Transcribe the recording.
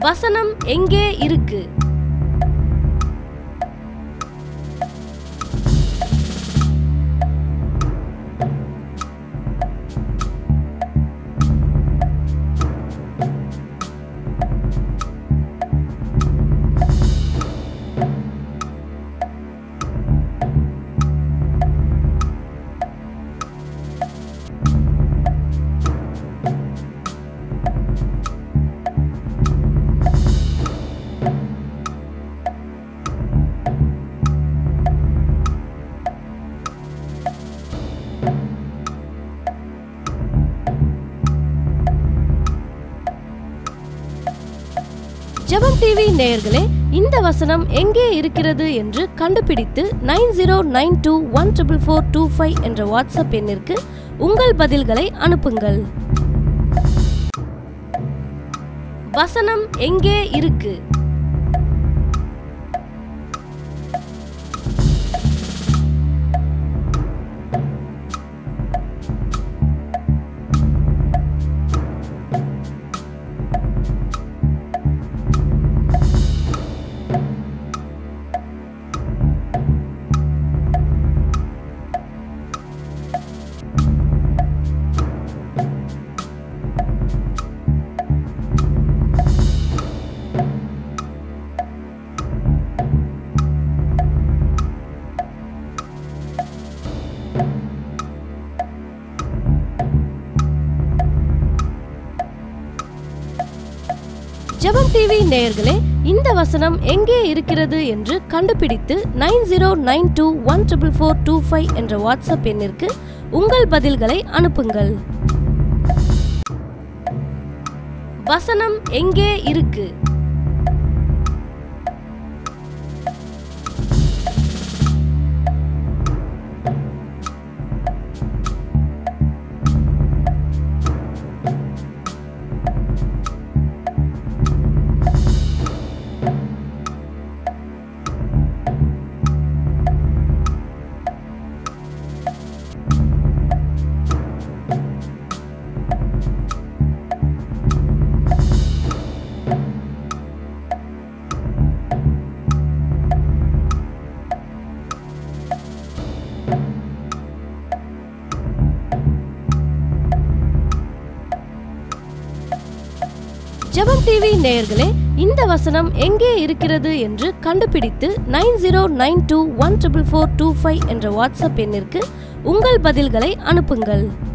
வசனம் எங்கே இருக்கு ஜெபம் டிவி நேயர்களே இந்த வசனம் எங்கே இருக்கிறது என்று கண்டுபிடித்து nine zero nine two one triple four two five என்ற வாட்ஸ்அப் எண்ணிற்கு உங்கள் பதில்களை அனுப்புங்கள் வசனம் எங்கே இருக்கு ஜெபம் டிவி நேயர்களே இந்த வசனம் எங்கே இருக்கிறது என்று கண்டுபிடித்து nine zero nine two one triple four two five என்ற வாட்ஸ்அப் எண்ணிற்கு உங்கள் பதில்களை அனுப்புங்கள் வசனம் எங்கே இருக்கு ஜெபம் டிவி நேயர்களே இந்த வசனம் எங்கே இருக்கிறது என்று கண்டுபிடித்து nine zero nine two one triple four two five என்ற வாட்ஸ்அப் எண்ணிற்கு உங்கள் பதில்களை அனுப்புங்கள்